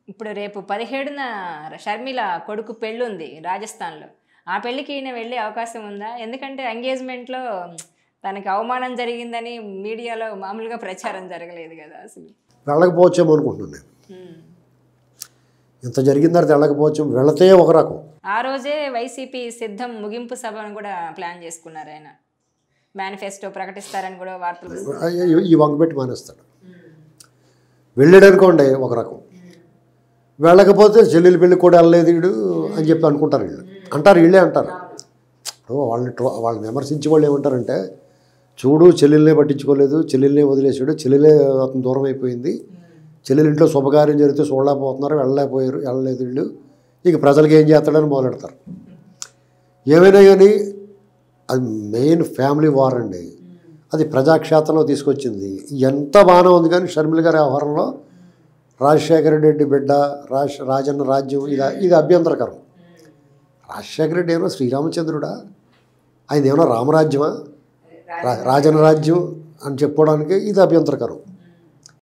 ఇప్పుడు రేపు పదిహేడున షర్మిల కొడుకు పెళ్ళి ఉంది రాజస్థాన్లో ఆ పెళ్ళికి ఈయన వెళ్ళే అవకాశం ఉందా ఎందుకంటే ఎంగేజ్మెంట్లో తనకి అవమానం జరిగిందని మీడియాలో మామూలుగా ప్రచారం జరగలేదు కదా అసలు వెళ్ళకపోవచ్చేమో అనుకుంటున్నాను నేను ఉమ్. ఇంత జరిగిన తర్వాత వెళ్ళకపోవచ్చు వెళితే ఒక రకం ఆ రోజే వైసీపీ సిద్ధం ముగింపు సభను కూడా ప్లాన్ చేసుకున్నారు ఆయన మేనిఫెస్టో ప్రకటిస్తారని కూడా వార్తలు వస్తున్నాయి. ఈ- ఈ వంగపెట్టి మానేస్తాడు వెళ్ళాడనుకోండి ఒక రకం వెళ్ళకపోతే చెల్లెలు పెళ్ళి కూడా వెళ్ళలేదు వీడు అని చెప్పి అనుకుంటారు వీళ్ళు అంటారు వీళ్ళే అంటారు ఇప్పుడు వాళ్ళని ట్రో వాళ్ళని విమర్శించే వాళ్ళు ఏమంటారంటే చూడు చెల్లెల్నే పట్టించుకోలేదు చెల్లెల్నే వదిలేసాడు చెల్లెలే అతను దూరం అయిపోయింది చెల్లెలు ఇంట్లో శుభకార్యం జరిగితే చూడలేకపోతున్నారు వెళ్ళలేకపోయారు వెళ్ళలేదు వీళ్ళు ఇక ప్రజలకు ఏం చేస్తాడని మొదలెడతారు ఏమైనా కానీ అది మెయిన్ ఫ్యామిలీ వార్ అండి అది ప్రజాక్షేత్రంలో తీసుకొచ్చింది ఎంత బాగానే ఉంది కానీ షర్మిల గారి వ్యవహారంలో రాజశేఖర రెడ్డి బిడ్డ రాజ రాజన్న రాజ్యం ఇది ఇది అభ్యంతరకరం రాజశేఖర రెడ్డి ఏమో శ్రీరామచంద్రుడా ఆయన ఏమన్నా రామరాజ్యమా రా రాజన్న రాజ్యం అని చెప్పుకోవడానికి ఇది అభ్యంతరకరం